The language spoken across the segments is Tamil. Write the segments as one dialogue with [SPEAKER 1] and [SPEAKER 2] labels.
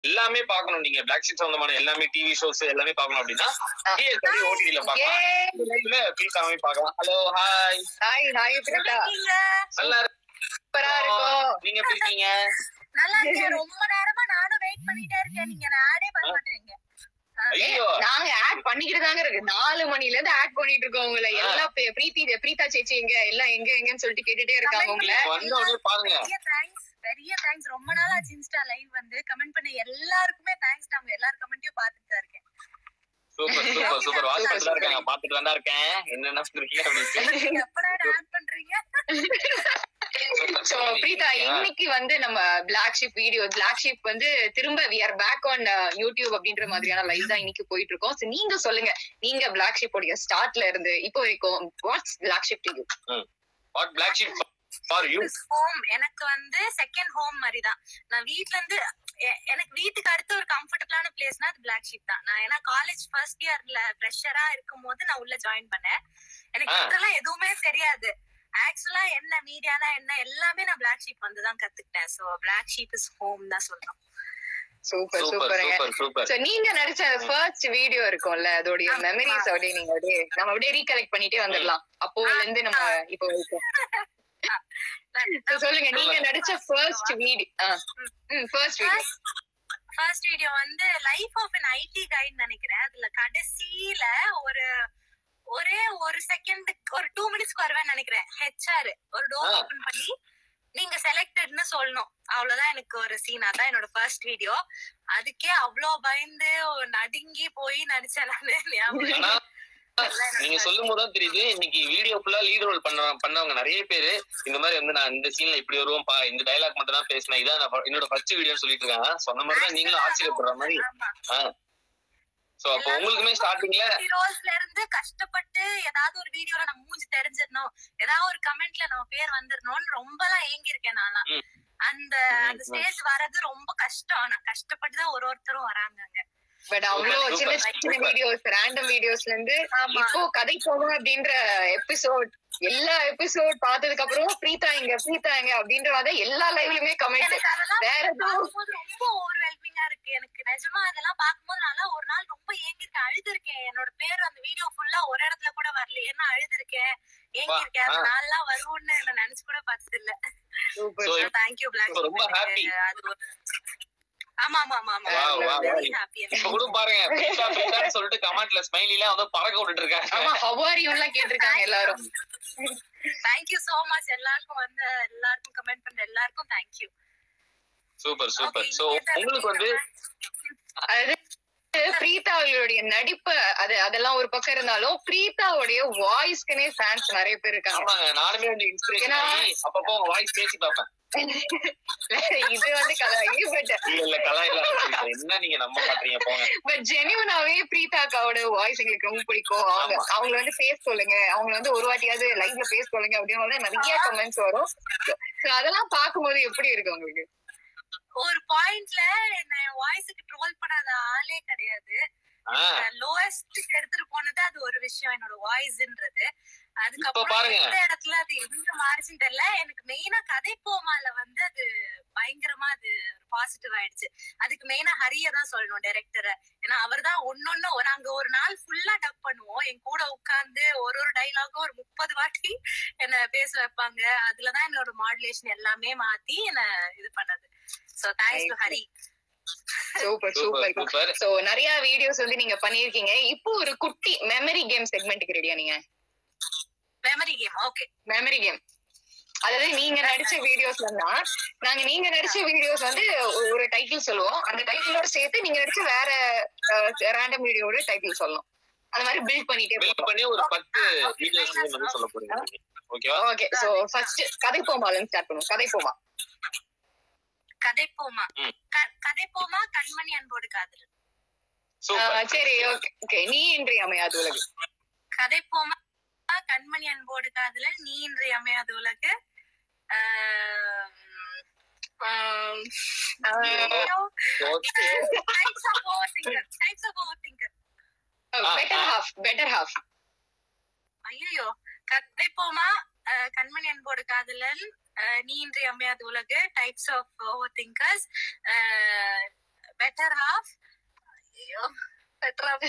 [SPEAKER 1] எல்லாமே பார்க்கணும் நீங்க பிளாக் ஷீட் சம்பந்தமான எல்லாமே டிவி ஷோஸ் எல்லாமே பார்க்கணும் அப்படின்னா டிஎஸ்டி ஓடிடில பார்க்கலாம் லைவ்ல பிரீத்தாவே பார்க்கலாம் hello hi
[SPEAKER 2] hi hi Preetha
[SPEAKER 1] நல்லா
[SPEAKER 2] சூப்பரா இருக்கும்
[SPEAKER 1] நீங்க எப்படி இருக்கீங்க
[SPEAKER 3] நல்லா இருக்கேன் ரொம்ப நேரமா நானும் வெயிட் பண்ணிட்டே இருக்கேன் நீங்க ஆடே பண்ண மாட்டீங்க
[SPEAKER 1] ஐயோ
[SPEAKER 2] நாங்க ஆட் பண்ணிக்கிட்டு தாங்க இருக்கு நாலு மணில இருந்து ஆட் பண்ணிட்டு இருக்கோம் உங்களை எல்லா பே- பிரீத்தி பிரீதா சேச்சி எங்க எல்லாம் எங்க எங்கன்னு சொல்லிட்டு கேட்டுட்டே இருக்காங்க உங்களை
[SPEAKER 1] வந்த உடனே பாருங்க
[SPEAKER 3] பெரிய தேங்க்ஸ் பெரிய தேங்க்ஸ் ரொம்ப நாள் ஆச்சு இன்ஸ்டா லைவ் வந்து கமெண்ட் பண்ண எல்லாருக்குமே தேங்க்ஸ் நாங்க எல்லாரும் கமெண்ட்டையும் பார்த்துட்டு தான் இருக்கேன்
[SPEAKER 1] சூப்பர் சூப்பர் சூப்பர் வாட்ச் பண்ணிட்டு தான் இருக்காங்க பாத்துட்டு தான் இருக்கேன் என்ன இருக்கீங்க அப்படின்னு
[SPEAKER 3] எப்படா ஆட் பண்றீங்க
[SPEAKER 2] சோ பிரீதா இன்னைக்கு வந்து நம்ம Black Sheep video Black Sheep வந்து திரும்ப we are back on YouTube அப்படின்ற மாதிரியான லைவ் தான் இன்னைக்கு போயிட்டு இருக்கோம் So, நீங்க சொல்லுங்க நீங்க பிளாக் ஷிப் உடைய ஸ்டார்ட்ல இருந்து இப்போ வரைக்கும் what's Black Sheep to you
[SPEAKER 1] what Black Sheep for you
[SPEAKER 3] home எனக்கு வந்து செகண்ட் ஹோம் மாதிரி தான் நான் வீட்ல இருந்து எ- எனக்கு வீட்டுக்கு அடுத்து ஒரு கம்ஃபர்டபுளான பிளேஸ்னா அது பிளாக் ஷீப் தான் நான் ஏன்னா காலேஜ் ஃபர்ஸ்ட் இயர்ல ஃப்ரெஷரா இருக்கும் போது நான் உள்ள ஜாயின் பண்ணேன் எனக்கு
[SPEAKER 1] ஆ.
[SPEAKER 3] இதெல்லாம் எதுவுமே தெரியாது ஆக்சுவலா என்ன மீடியானா என்ன எல்லாமே நான் பிளாக் ஷீப் வந்து தான் கத்துக்கிட்டேன் so Black Sheep is home தான் சொல்றோம்
[SPEAKER 2] சூப்பர்
[SPEAKER 1] சூப்பர்
[SPEAKER 2] சூப்பருங்க
[SPEAKER 1] சூப்பர் சூப்பர்
[SPEAKER 2] சோ நீங்க நடிச்ச ஃபர்ஸ்ட் வீடியோ இருக்கும்ல அதோடைய
[SPEAKER 3] ஆமா.
[SPEAKER 2] மெமரிஸ் அப்படியே நீங்க அப்படியே நம்ம அப்படியே ரீகலெக்ட் பண்ணிட்டே வந்துடலாம் அப்போல இருந்து நம்ம இப்போ வரைக்கும் So, சொல்லுங்க நீங்க நடிச்ச first video first video
[SPEAKER 3] first video வந்து life of an IT guy நினைக்கிறேன் அதுல கடைசியில ஒரு ஒரே ஒரு செகண்ட் ஒரு டூ மினிட்ஸ்க்கு வருவேன்னு நினைக்கிறேன் ஹெச்ஆர் ஒரு டோர்
[SPEAKER 1] ஆ.
[SPEAKER 3] ஓபன் பண்ணி நீங்க செலக்டட்னு சொல்லணும் அவ்வளவுதான் எனக்கு ஒரு சீன் அதான் என்னோட ஃபர்ஸ்ட் வீடியோ அதுக்கே அவ்வளோ பயந்து நடுங்கி போய் நடிச்சேன் நானு ஞாபகம்
[SPEAKER 1] ஆனா
[SPEAKER 3] அதான் என்னோட
[SPEAKER 1] நீங்க
[SPEAKER 3] first
[SPEAKER 1] சொல்லும் போது தான் தெரியுது இன்னைக்கு வீடியோ ஃபுல்லா லீட் ரோல் பண்ண பண்ணவங்க நிறைய பேரு இந்த மாதிரி வந்து நான் இந்த சீன்ல இப்படி வருவோம்ப்பா இந்த டைலாக் மட்டும் தான் பேசினேன் இதான் நான் என்னோட ஃபர்ஸ்ட் வீடியோ சொல்லிட்டு இருக்காங்க சொன்ன மாதிரி தான் நீங்களும் ஆச்சரியப்படுற மாதிரி
[SPEAKER 3] ஆமா.
[SPEAKER 1] சோ அப்போ உங்களுக்குமே ஸ்டார்டிங்ல
[SPEAKER 3] ரோல்ஸ்ல இருந்து கஷ்டப்பட்டு ஏதாவது ஒரு வீடியோல நம்ம மூஞ்சி தெரிஞ்சிடணும் ஏதாவது ஒரு கமெண்ட்ல நம்ம பேர் வந்துடணும்னு ரொம்பலாம் ஏங்கி இருக்கேன் நான்லாம்
[SPEAKER 1] ம்.
[SPEAKER 3] அந்த
[SPEAKER 1] ம்,
[SPEAKER 3] அந்த
[SPEAKER 1] ம்.
[SPEAKER 3] ஸ்டேஜ் வர்றது ரொம்ப கஷ்டம் ஆனா கஷ்டப்பட்டு தான் ஒரு ஒருத்தரும் வராங்க அங்க
[SPEAKER 2] பட் அவ்வளவு
[SPEAKER 1] Super,
[SPEAKER 2] சின்ன
[SPEAKER 1] super,
[SPEAKER 2] சின்ன
[SPEAKER 1] super.
[SPEAKER 2] வீடியோஸ் ரேண்டம் வீடியோஸ்ல இருந்து
[SPEAKER 3] ஆமா.
[SPEAKER 2] இப்போ கதை போகும் அப்படின்ற எபிசோட் எல்லா எபிசோட் பார்த்ததுக்கு அப்புறம் பிரீதா இங்க பிரீதா இங்க அப்படின்ற மாதிரி எல்லா லைவ்லயுமே கமெண்ட்
[SPEAKER 3] எனக்கு அதெல்லாம்
[SPEAKER 2] வேற எதுவும்
[SPEAKER 3] பார்க்கும்போது ரொம்ப ஓவர்வெல்மிங்கா இருக்கு எனக்கு நிஜமா அதெல்லாம் பார்க்கும்போது நல்லா ஒரு நாள் ரொம்ப ஏங்கிருக்கேன் அழுதுருக்கேன் என்னோட பேர் அந்த வீடியோ ஃபுல்லா ஒரு இடத்துல கூட வரல ஏன்னா அழுதுருக்கேன் ஏங்கிருக்கேன் அந்த
[SPEAKER 1] ஆ.
[SPEAKER 3] நாள்லாம் வரும்னு நான் நினைச்சு கூட பார்த்தது இல்ல
[SPEAKER 2] சூப்பர்
[SPEAKER 1] So,
[SPEAKER 3] தேங்க்யூ பிளாக்
[SPEAKER 1] இப்ப ரொம்ப happy.
[SPEAKER 3] அது ஒரு ஆமா ஆமா ஆமா ஆமா
[SPEAKER 1] Wow, wow,
[SPEAKER 3] very
[SPEAKER 1] wow.
[SPEAKER 3] Happy
[SPEAKER 1] இப்ப கூட பாருங்க பிரீத்தா பிரீத்தான்னு சொல்லிட்டு கமெண்ட்ல ஸ்மைலி எல்லாம் வந்து பறக்க விட்டுட்டு இருக்காங்க
[SPEAKER 2] ஆமா ஹவாரியும் எல்லாம் கேட்டிருக்காங்க எல்லாரும்
[SPEAKER 3] தேங்க்யூ சோ மச் எல்லாருக்கும் வந்து எல்லாருக்கும் கமெண்ட் பண்ற எல்லாருக்கும் தேங்க்யூ
[SPEAKER 1] சூப்பர் சூப்பர் சோ உங்களுக்கு வந்து
[SPEAKER 2] அதாவது பிரீதா அவர்களுடைய நடிப்பு அது அதெல்லாம் ஒரு பக்கம் இருந்தாலும் பிரீதாவுடைய வாய்ஸ்க்குனே ஃபேன்ஸ் நிறைய பேர் இருக்காங்க
[SPEAKER 1] ஆமாங்க நானுமே வந்து இன்ஸ்பிரேஷன்
[SPEAKER 2] ஏன்னா-
[SPEAKER 1] ஆகி அப்பப்போ உங்க வாய்ஸ் பேசி பார்ப்பேன்
[SPEAKER 2] இது வந்து கலாயி பட்
[SPEAKER 1] இல்ல இல்ல கலாயில என்ன நீங்க நம்ப மாட்டீங்க போங்க
[SPEAKER 2] பட் ஜெனியூனாவே பிரீதாக்காவோட வாய்ஸ் எங்களுக்கு ரொம்ப பிடிக்கும் அவங்க
[SPEAKER 1] ஆமா.
[SPEAKER 2] அவங்க வந்து பேச சொல்லுங்க அவங்க வந்து ஒரு வாட்டியாவது லைவ்ல பேச சொல்லுங்க அப்படின்னு வந்து நிறைய கமெண்ட்ஸ் வரும் So, அதெல்லாம் பார்க்கும்போது எப்படி இருக்கு உங்களுக்கு
[SPEAKER 3] ஒரு பாயிண்ட்ல என்ன வாய்ஸுக்கு ட்ரோல் பண்ணாத ஆளே கிடையாது
[SPEAKER 1] ஆஹ்
[SPEAKER 3] லோவஸ்ட் எடுத்துட்டு போனது அது ஒரு விஷயம் என்னோட வாய்ஸ்ன்றது
[SPEAKER 1] இப்ப
[SPEAKER 3] அதுக்கப்புறம்
[SPEAKER 1] பாருங்க.
[SPEAKER 3] எந்த இடத்துல அது எங்க மாறிச்சுன்னு தெரியல எனக்கு மெயினா கதை போமால வந்து அது பயங்கரமா அது பாசிட்டிவ் ஆயிடுச்சு அதுக்கு மெயினா ஹரிய தான் சொல்லணும் டைரக்டரை ஏன்னா அவர் தான் ஒன்னொன்னு நாங்க ஒரு நாள் ஃபுல்லா டப் பண்ணுவோம் என் கூட உட்கார்ந்து ஒரு ஒரு டைலாகும் ஒரு முப்பது வாட்டி என்ன பேச வைப்பாங்க அதுலதான் என்னோட மாடுலேஷன் எல்லாமே மாத்தி என்ன இது பண்ணது so thanks to Hari
[SPEAKER 2] super
[SPEAKER 1] super
[SPEAKER 2] super
[SPEAKER 1] super
[SPEAKER 2] so நிறைய வீடியோஸ் வந்து நீங்க பண்ணிருக்கீங்க இப்போ ஒரு குட்டி மெமரி கேம் செக்மெண்ட்டுக்கு ரெடியா நீங்க
[SPEAKER 3] memory game okay
[SPEAKER 2] memory game அதாவது நீங்க நடிச்ச வீடியோஸ்ல தான் நாங்க நீங்க நடிச்ச வீடியோஸ் வந்து ஒரு டைட்டில் சொல்லுவோம் அந்த டைட்டிலோட சேர்த்து நீங்க நடிச்ச வேற ரேண்டம் வீடியோட டைட்டில் சொல்லணும் அந்த மாதிரி பில்ட் பண்ணிட்டே
[SPEAKER 1] பில்ட் பண்ணி ஒரு பத்து வீடியோஸ் வந்து சொல்ல போறீங்க ஓகேவா
[SPEAKER 2] ஓகே சோ ஃபர்ஸ்ட் கதை போமால ஸ்டார்ட் பண்ணுவோம் கதை போமா
[SPEAKER 3] கதை போமா
[SPEAKER 1] ம்.
[SPEAKER 3] க- கதை போமா கண்மணி அன்போடு காதல்
[SPEAKER 1] சூப்பர்
[SPEAKER 2] சரி ஓகே ஓகே நீ இன்றி அமையாது உலகு
[SPEAKER 3] கதை போமா கண்மணி அன்போடு காதலன் நீ இன்றி அமையாத உலகு ஆம், ஆம், ஐயோ, types of overthinker, types of overthinker.
[SPEAKER 2] Better half better half
[SPEAKER 3] ஐயையோ கதை போமா அஹ், கண்மணி அன்போடு காதலன் அஹ், நீ இன்றி அமையாத உலகு types of overthinkers better half ஐயோ பெட்டர் ஹாஃப்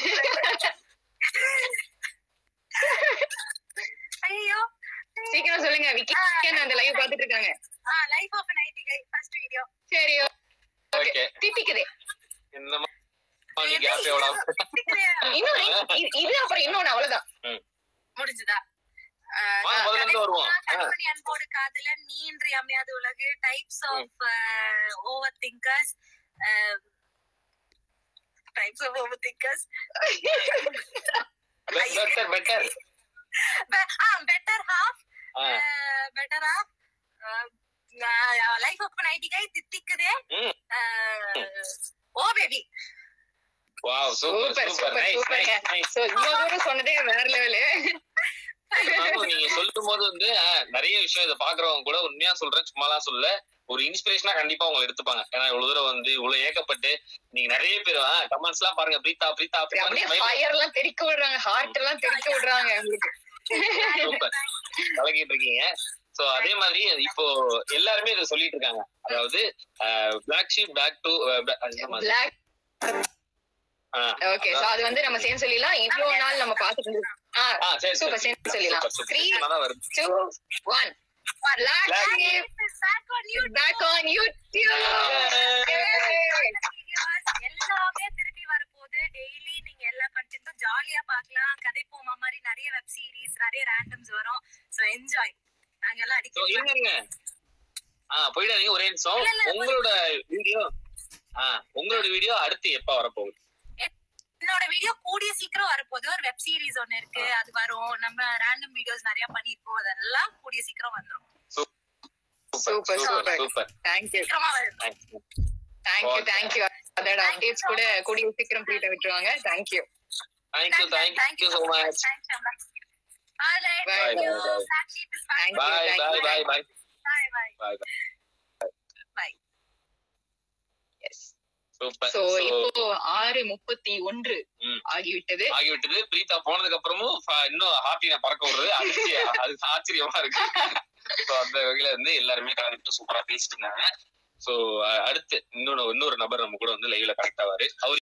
[SPEAKER 3] ஐயோ
[SPEAKER 2] சீக்கிரம் சொல்லுங்க விக்கி அந்த லைவ் பாத்துட்டு இருக்காங்க
[SPEAKER 3] life of ninety guy first video
[SPEAKER 2] சரி
[SPEAKER 1] ஓகே
[SPEAKER 2] திட்டிக்குது
[SPEAKER 1] இந்த மாதிரி கேப் எவ்வளவு
[SPEAKER 2] இன்னும் இ- இது அப்புறம் இன்னொன்னு அவ்வளவுதான்
[SPEAKER 3] முடிஞ்சுதா
[SPEAKER 1] வாங்க, முதல்ல இருந்து வருவோம். ஆ.
[SPEAKER 3] கண்மணி அன்போடு காதலன் நீ இன்றி அமையாத உலகு types of overthinkers types of overthinkers
[SPEAKER 1] better better
[SPEAKER 3] better half better half life of ninety guy தித்திக்குதே
[SPEAKER 1] ம்.
[SPEAKER 3] Oh baby
[SPEAKER 1] wow super
[SPEAKER 2] super
[SPEAKER 1] super
[SPEAKER 2] super
[SPEAKER 1] nice
[SPEAKER 2] சூப்பருங்க
[SPEAKER 1] நைஸ்
[SPEAKER 2] சோ இவ்வளவு தூரம் சொன்னதே வேற லெவலு
[SPEAKER 1] நீங்க சொல்லும் போது வந்து ஆஹ், நிறைய விஷயம் இதை பாக்குறவங்க கூட உண்மையா சொல்றேன் சும்மாலாம் சொல்ல ஒரு இன்ஸ்பிரேஷனா கண்டிப்பா உங்களை எடுத்துப்பாங்க ஏன்னா இவ்வளவு தூரம் வந்து இவ்வளவு ஏக்கப்பட்டு நீங்க நிறைய பேர் கமெண்ட்ஸ் எல்லாம் பாருங்க பிரீத்தா பிரீத்தா
[SPEAKER 2] அப்படியே ஃபயர் எல்லாம் தெறிக்க விடுறாங்க ஹார்ட் எல்லாம் தெறிக்க விடுறாங்க உங்களுக்கு
[SPEAKER 1] சூப்பர் கலக்கிட்டு இருக்கீங்க சோ அதே மாதிரி இப்போ எல்லாருமே இதை சொல்லிட்டு இருக்காங்க அதாவது Black Sheep back to
[SPEAKER 2] black okay so அது வந்து நம்ம சேர்ந்து சொல்லிடலாம் இவ்வளவு நாள் நம்ம பாத்துட்டு இருந்தோம் ஆ
[SPEAKER 1] சரி
[SPEAKER 2] Super, சேர்ந்து சொல்லிடலாம். Three.
[SPEAKER 1] தான் வருது
[SPEAKER 2] two one black
[SPEAKER 1] Black
[SPEAKER 2] sheep
[SPEAKER 3] back on you
[SPEAKER 2] back on YouTube
[SPEAKER 3] எல்லாமே திருப்பி வரப்போகுது டெய்லி நீங்க எல்லா கண்டென்ட்டும் ஜாலியா பார்க்கலாம் கதை போமா மாதிரி நிறைய வெப் சீரிஸ் நிறைய ரேண்டம்ஸ் வரும் சோ என்ஜாய் நாங்க எல்லாம்
[SPEAKER 1] So,
[SPEAKER 3] அடிக்கடி
[SPEAKER 1] இருங்க இருங்க ஆ போயிடாதீங்க ஒரே நிமிஷம்
[SPEAKER 3] இல்ல, இல்ல.
[SPEAKER 1] உங்களோட வீடியோ ஆ உங்களோட வீடியோ அடுத்து எப்ப வரப்போகுது
[SPEAKER 3] என்னோட வீடியோ கூடிய சீக்கிரம் வரப்போகுது ஒரு வெப் சீரிஸ் ஒண்ணு இருக்கு அது வரும் நம்ம ரேண்டம் வீடியோஸ் நிறைய பண்ணிருக்கோம் அதெல்லாம் கூடிய சீக்கிரம் வந்துரும்
[SPEAKER 2] Super, super.
[SPEAKER 1] சூப்பர்
[SPEAKER 2] தேங்க்யூ
[SPEAKER 3] சீக்கிரமா வரும்
[SPEAKER 2] தேங்க்யூ
[SPEAKER 1] Okay.
[SPEAKER 2] தேங்க்யூ அதோட அப்டேட்ஸ் கூட கூடிய சீக்கிரம் ஃப்ரீட்ட விட்டுருவாங்க thank you
[SPEAKER 1] thank you thank you so much
[SPEAKER 3] Bye,
[SPEAKER 2] Bye,
[SPEAKER 3] thank you.
[SPEAKER 1] bye, bye.
[SPEAKER 3] Black sheep is back.
[SPEAKER 2] Thank you,
[SPEAKER 1] bye
[SPEAKER 2] thank you,
[SPEAKER 1] bye bye
[SPEAKER 2] thank
[SPEAKER 1] bye
[SPEAKER 3] Bye, bye.
[SPEAKER 1] Bye
[SPEAKER 3] Bye.
[SPEAKER 2] Yes
[SPEAKER 1] super
[SPEAKER 2] so இப்போ ஆறு முப்பத்தி ஒன்று
[SPEAKER 1] ம்.
[SPEAKER 2] ஆகிவிட்டது
[SPEAKER 1] ஆகிவிட்டது பிரீத்தா போனதுக்கு அப்புறமும் ஃப- இன்னும் ஹாப்பினா பறக்க விடுறது அதிர்ச்சியா அது ஆச்சரியமா இருக்கு சோ அந்த வகையில வந்து எல்லாருமே கலந்துட்டு சூப்பரா பேசிட்டு இருந்தாங்க சோ அடுத்து இன்னொன்னு இன்னொரு நபர் நம்ம கூட வந்து லைவ்ல கனெக்ட் ஆவாரு அவர்